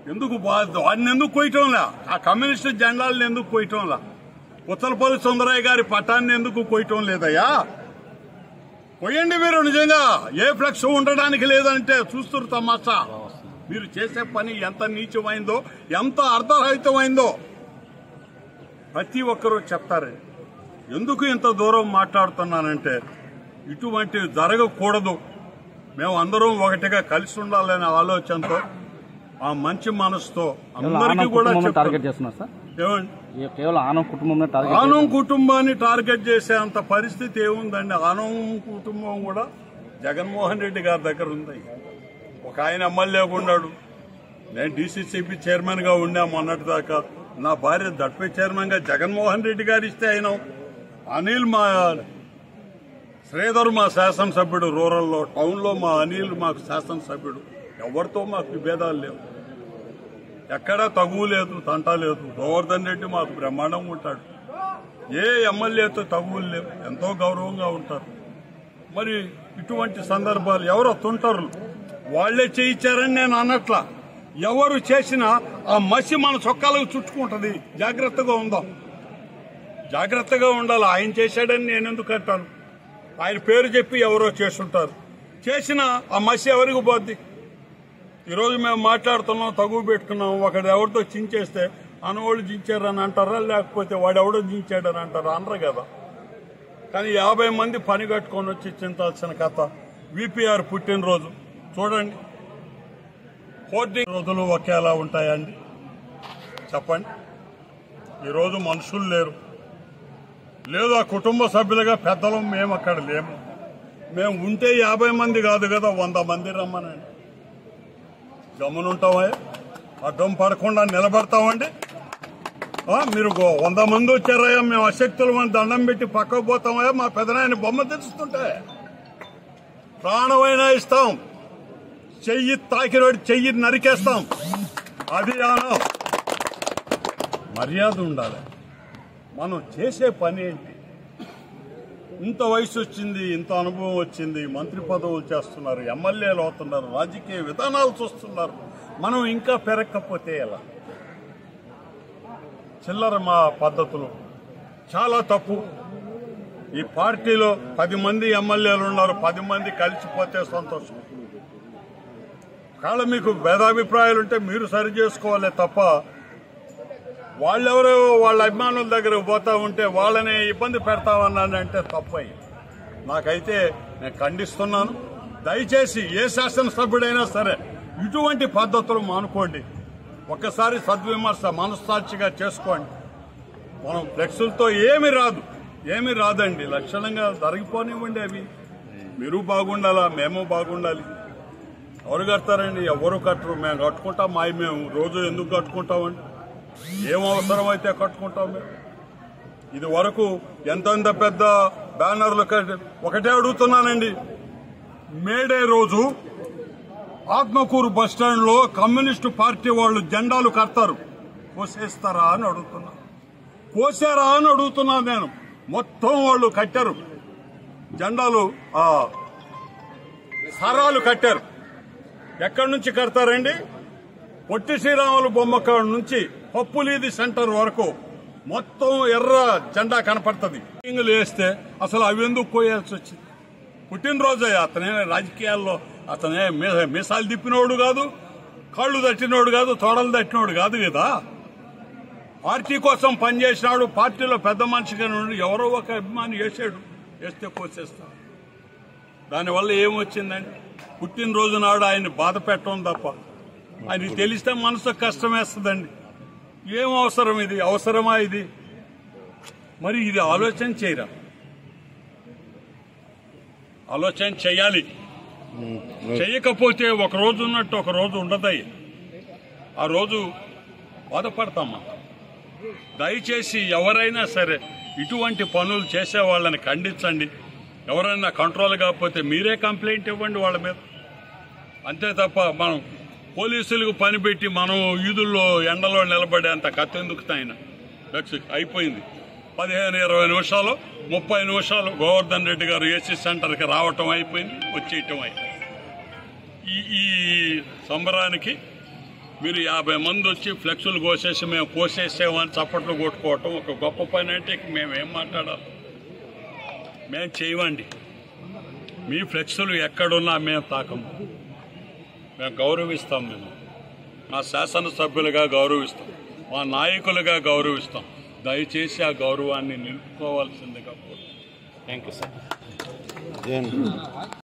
ఎందుకు బా- వాడిని ఎందుకు కొయ్యటంలా ఆ కమ్యూనిస్టు జెండాలను ఎందుకు కొయ్యటంలా ఉత్తరపల్లి సుందరయ్య గారి పట్టాన్ని ఎందుకు కొయ్యటం లేదయ్యా కొయ్యండి మీరు నిజంగా ఏ ఫ్లెక్స్ ఉండడానికి లేదంటే చూస్తురు తమాషా మీరు చేసే పని ఎంత నీచమైందో ఎంత అర్ధరహితమైందో ప్రతి ఒక్కరూ చెప్తారు ఎందుకు ఇంత దూరం మాట్లాడుతున్నానంటే ఇటువంటివి జరగకూడదు మేము అందరం ఒకటిగా కలిసి ఉండాలనే ఆలోచనతో ఆ మంచి మనసుతో అందరికీ ఆనం కూడా కుటుంబం టార్గెట్ చెప్తాం. చేస్తున్నారు సార్ ఏమండి ఏ- కేవలం ఆనం కుటుంబం టార్గెట్ ఆనం కుటుంబాన్ని టార్గెట్ చేసే అంత పరిస్థితి ఏముందండి ఆనం కుటుంబం కూడా జగన్మోహన్ రెడ్డి గారి దగ్గర ఉంది ఒక ఆయన ఎమ్మెల్యేగా ఉన్నాడు నేను డీసీసీబీ చైర్మన్ గా ఉన్నా మొన్నటి దాకా నా భార్య దట్పే చైర్మన్ గా జగన్మోహన్ రెడ్డి గారు ఇస్తే అయినా అనిల్ మా శ్రీధర్ మా శాసనసభ్యుడు రూరల్లో టౌన్లో మా అనిల్ మాకు శాసనసభ్యుడు ఎవరితో మాకు విభేదాలు లేవు ఎక్కడా తగువు లేదు తంట లేదు గోవర్ధన్ రెడ్డి మాకు బ్రహ్మాండంగా ఉంటాడు ఏ ఎమ్మెల్యేతో తగువులు లేవు ఎంతో గౌరవంగా ఉంటారు మరి ఇటువంటి సందర్భాలు ఎవరో తుంటారు వాళ్లే చేయించారని నేను అన్నట్లా ఎవరు చేసినా ఆ మసి మన చొక్కాలకు చుట్టుకుంటది జాగ్రత్తగా ఉందాం జాగ్రత్తగా ఉండాలి ఆయన చేశాడని నేను ఎందుకు అంటాను ఆయన పేరు చెప్పి ఎవరో చేస్తుంటారు చేసిన ఆ మసి ఎవరికి పోద్ది ఈరోజు మేము మాట్లాడుతున్నాం తగువ పెట్టుకున్నాం ఒకడు ఎవరితో చించేస్తే అనవాళ్ళు చించారని అంటారా లేకపోతే వాడు ఎవడో చించాడని అంటారా అనరు కదా కానీ యాభై మంది పని కట్టుకొని వచ్చి చింతాల్సిన కథ విపిఆర్ పుట్టినరోజు చూడండి హోర్డింగ్ రోజులు ఒకేలా ఉంటాయండి చెప్పండి ఈరోజు మనుషులు లేరు లేదు ఆ కుటుంబ సభ్యులుగా పెద్దలు మేము అక్కడ లేము మేము ఉంటే యాభై మంది కాదు కదా వంద మంది రమ్మనండి గమనుంటామా అడ్డం పడకుండా నిలబడతామండి ఆ, మీరు గో- వంద మంది వచ్చారయ్యా మేము అశక్తులు మంది దండం పెట్టి పక్కకు పోతామయ్యా మా పెదనాయన బొమ్మ తెచ్చుతుంటే ప్రాణమైనా ఇస్తాం చెయ్యి తాకిరోడి చెయ్యి నరికేస్తాం అది ఆనం మర్యాద ఉండాలి మనం చేసే పని ఏంటి ఇంత వయసు వచ్చింది ఇంత అనుభవం వచ్చింది మంత్రి పదవులు చేస్తున్నారు ఎమ్మెల్యేలు అవుతున్నారు రాజకీయ విధానాలు చూస్తున్నారు మనం ఇంకా పెరగకపోతే ఎలా చిల్లర మా పద్ధతులు చాలా తప్పు ఈ పార్టీలో పది మంది ఎమ్మెల్యేలు ఉన్నారు పది మంది కలిసిపోతే సంతోషం కాళ్ళ మీకు భేదాభిప్రాయాలు ఉంటే మీరు సరి చేసుకోవాలి తప్ప వాళ్ళెవరో వాళ్ళ అభిమానుల దగ్గర పోతా ఉంటే వాళ్ళని ఇబ్బంది పెడతామన్నానంటే తప్పయ్యి నాకైతే నేను ఖండిస్తున్నాను దయచేసి ఏ శాసనసభ్యుడైనా సరే ఇటువంటి పద్ధతులు మానుకోండి ఒక్కసారి సద్విమర్శ మనస్సాక్షిగా చేసుకోండి మనం ఫ్లెక్సులతో ఏమి రాదు ఏమి రాదండి లక్షణంగా జరిగిపోనివ్వండి అవి మీరు బాగుండాలా మేము బాగుండాలి ఎవరు కడతారండి ఎవరు కట్టరు మేము కట్టుకుంటాం మావి మేము రోజు ఎందుకు కట్టుకుంటామండి ఏం అవసరం అయితే కట్టుకుంటాం మేము ఇది వరకు ఎంతెంత పెద్ద బ్యానర్లు కట్టి ఒకటే అడుగుతున్నానండి మేడే రోజు ఆత్మకూరు బస్ స్టాండ్ లో కమ్యూనిస్టు పార్టీ వాళ్ళు జెండాలు కడతారు కోసేస్తారా అని అడుగుతున్నా కోసారా అని అడుగుతున్నా నేను మొత్తం వాళ్ళు కట్టారు జెండాలు ఆ సరాలు కట్టారు ఎక్కడి నుంచి కడతారండి పొట్టి శ్రీరాములు బొమ్మ కాడ నుంచి పప్పులీది సెంటర్ వరకు మొత్తం ఎర్ర జెండా కనపడుతుంది ఇంగులు వేస్తే అసలు అవి ఎందుకు కోయాల్సి వచ్చింది పుట్టినరోజే అతనే రాజకీయాల్లో అతనే మీ- మీసాలు తిప్పినోడు కాదు కాళ్ళు తట్టినోడు కాదు తోడలు తట్టినోడు కాదు కదా పార్టీ కోసం పనిచేసినాడు పార్టీలో పెద్ద మనిషిగా నుండి ఎవరో ఒక అభిమాని వేసాడు వేస్తే కోసేస్తాడు దానివల్ల ఏమొచ్చిందండి పుట్టినరోజు నాడు ఆయన బాధ పెట్టడం తప్ప ఆయనకి తెలిస్తే మనసు కష్టం వేస్తుందండి ఏం అవసరం ఇది అవసరమా ఇది మరి ఇది ఆలోచన చేయరా ఆలోచన చేయాలి చేయకపోతే ఒక రోజు ఉన్నట్టు ఒక రోజు ఉండదయ్యి ఆ రోజు బాధపడతామా దయచేసి ఎవరైనా సరే ఇటువంటి పనులు చేసే వాళ్ళని ఖండించండి ఎవరైనా కంట్రోల్ కాకపోతే మీరే కంప్లైంట్ ఇవ్వండి వాళ్ళ మీద అంతే తప్ప మనం పోలీసులకు పని పెట్టి మనం ఈదుల్లో ఎండలో నిలబడేంత కథ ఎందుకు ఆయన అయిపోయింది పదిహేను ఇరవై నిమిషాలు ముప్పై నిమిషాలు గోవర్ధన్ రెడ్డి గారు ఏసీ సెంటర్కి రావటం అయిపోయింది వచ్చేయటం అయిపోయింది ఈ ఈ సంబరానికి మీరు యాభై మంది వచ్చి ఫ్లెక్సులు కోసేసి మేము కోసేసామని చప్పట్లు కొట్టుకోవటం ఒక గొప్ప పని అంటే ఇక మేము ఏం మాట్లాడాలి మేము చేయమండి మీ ఫ్లెక్సులు ఎక్కడున్నా మేము తాకము మేము గౌరవిస్తాం మేము మా శాసనసభ్యులుగా గౌరవిస్తాం మా నాయకులుగా గౌరవిస్తాం దయచేసి ఆ గౌరవాన్ని నిలుపుకోవాల్సిందిగా కోరుతున్నాం. Thank you sir Jain